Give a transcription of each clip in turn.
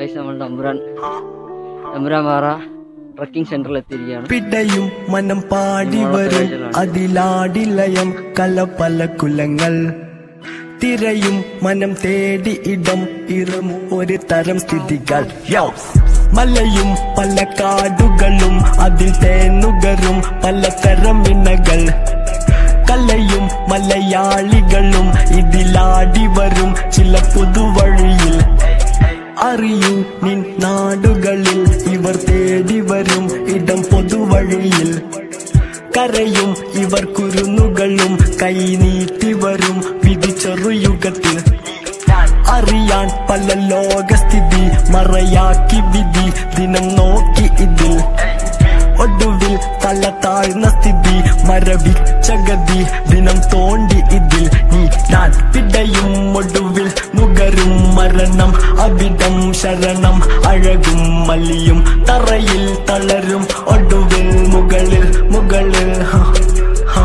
Guys നമ്മൾ തമ്പുരാൻ തമ്പുരാൻ പാറ ട്രക്കിംഗ് സെന്ററിൽ എത്തിയിരിക്കുകയാണ് പിടയും മനം പാടി വരും അതിലാടിലയം കല പല കുലങ്ങൾ തിരയും മനം തേടി ഇടം ഇറമു ഒരു തരം സ്ഥിതികൾ യോ മലയും പല കാടുകളും അതിൽ തേനുകരും പലതരം ഇണകൾ കലയും മലയാളികളും ഇതിലാടി വരും ചില പുതുവഴിയിൽ അറിയൂ നിൻ നാടുകളിൽ ഇവർ തേടി വരും ഇടം പൊതുവഴിയിൽ കരയും ഇവർ കുരുന്നുകളും കൈനീട്ടി വരും വിധിച്ചെറുയുഗത്തിൽ അറിയാൻ പല ലോകസ്ഥിതി മറയാക്കി വിധി ദിനം നോക്കി ഇതിൽ ഒടുവിൽ തല താഴ്ന്ന സ്ഥിതി മരവിച്ച ഗതി ദിനം തോണ്ടി ഇതിൽ നീ ഞാൻ പിടയും ഒടുവിൽ മുകരും മരണം അവിധം ശരണം അഴകും മലിയും തറയിൽ തളരും ഒടുവിൽ മുകളിൽ മുകളിൽ ഹ, ഹ.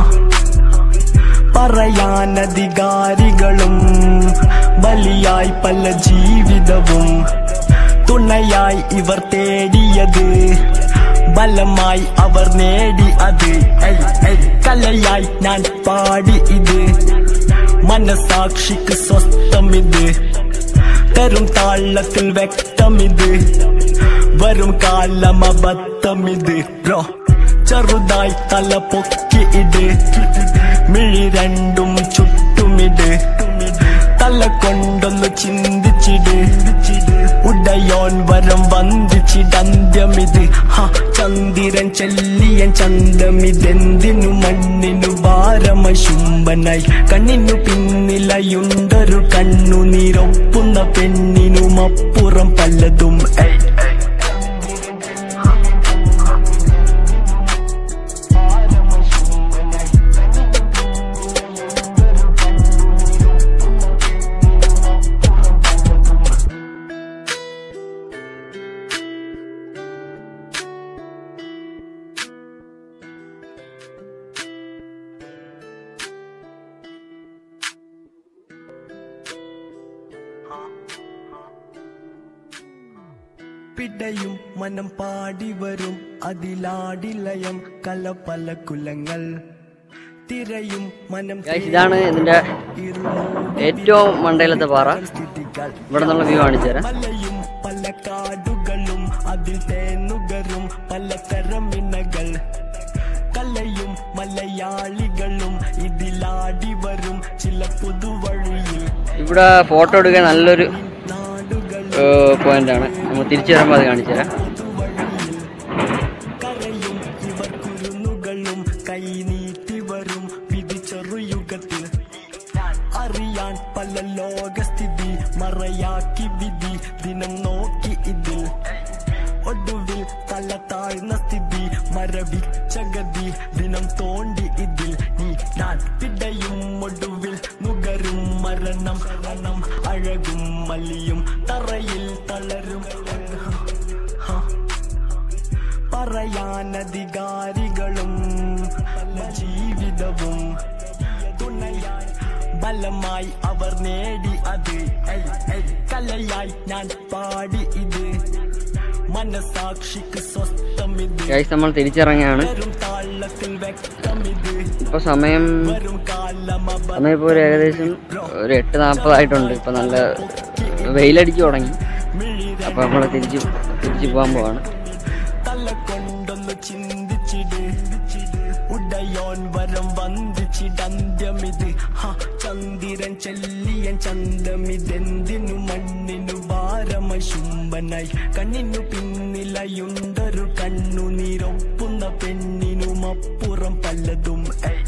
പറയാൻ അധികാരികളും ബലിയായി പല ജീവിതവും തുണയായി ഇവർ തേടിയത് ബലമായി അവർ നേടി അത് ഐ, ഐ, കലയായി ഞാൻ പാടി ഇത് മനസാക്ഷിക്ക് സ്വസ്ഥമിത് തരും താളത്തിൽ വ്യക്തമിത് വരും കാലമബദ്ധമിത് ബ്രോ ചെറുതായി തല പൊക്കി ഇത് മിഴി രണ്ടും ചുറ്റുമിട് തല കൊണ്ടൊന്ന് ചിന്തിച്ചിട് ഉടയോൻ വരം വന്ദിച്ചിടന്ത്യമിത് ഹ ചന്ദിരൻ ചെല്ലിയൻ ചന്തമിതെന്തിനു മണ്ണിനു ഭാരമശുംബനായി കണ്ണിനു പിന്നിലയുണ്ടൊരു കണ്ണുനീരൊപ്പുന്ന പെണ്ണിനുമപ്പുറം പലതും ഐ പിടയും മനം പാടി വരും അതിലാടിലയം കല പല കുലങ്ങൾ തിരയും മനം ഗൈസ് ഇതാണ് ഇതിന്റെ ഏറ്റവും മണ്ടയിലത്തെ പാറ സ്ഥിതികൾ ഇവിടെ നിന്നുള്ള വ്യൂ കാണിച്ചു തരാം മലയും പല കാടുകളും അതിൽ തേനുകരും പലതരം ഇണകൾ കലയും മലയാളികളും ഇതിലാടി വരും ചില പുതുവഴിയിൽ ഇവിടെ ഫോട്ടോ എടുക്കാൻ നല്ലൊരു നാടുകൾ പോയിന്റ് ആണ് നമ്മൾ തിരിച്ചു വരുമ്പോൾ അത് കാണിച്ചു തരാം കരയും ഇവർ കുരുന്നുകളും കൈനീട്ടി വരും വിധിച്ചെറുയുഗത്തിൽ അറിയാൻ പല ലോകസ്ഥിതി മറയാക്കി വിധി ദിനം നോക്കി ഇതിൽ ഒടുവിൽ തല താഴ്ന്ന സ്ഥിതി മരവിച്ച ഗതി ദിനം തോണ്ടി ഇതിൽ നീ ഞാൻ പിടയും ഒടുവിൽ നുകരും മരണം രണം അഴകും മലിയും തറയിൽ തളരും ഹ. പറയാൻ അധികാരികളും പല ജീവിതവും തുണയായി ബലമായി അവർ നേടി അത് ഐ, ഐ, കലയായി ഞാൻ പാടി ഇത് മനസാക്ഷിക്ക് സ്വസ്ഥമിത് ഗൈസ് നമ്മൾ തിരിച്ചിറങ്ങിയാണ് വരും താളത്തിൽ വ്യക്തമിത് ഇപ്പൊ സമയം വരും കാലമബ സമയം ഇപ്പോൾ ഒരു ഏകദേശം ഒരു എട്ട് നാൽപ്പതായിട്ടുണ്ട് ഇപ്പൊ നല്ല വെയിലടിച്ചു തുടങ്ങി അപ്പൊ നമ്മൾ തിരിച്ച് തിരിച്ചു പോകാൻ പോവാണ് തല കൊണ്ടൊന്ന് ചിന്തിച്ചിട് ഉടയോൻ വരം വന്ദിച്ചിടന്ത്യമിത് ഹ ചന്ദിരൻ ചെല്ലിയൻ ചന്തമിതെന്തിനു മണ്ണിനു ഭാരമശുംബനായി കണ്ണിനു പിന്നിലയുണ്ടൊരു കണ്ണുനീരൊപ്പുന്ന പെണ്ണിനുമപ്പുറം പലതും ഐ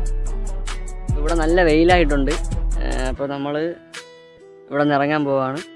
ഇവിടെ നല്ല വെയിലായിട്ടുണ്ട് അപ്പോൾ നമ്മൾ ഇവിടെ നിന്ന് ഇറങ്ങാൻ പോവാണ്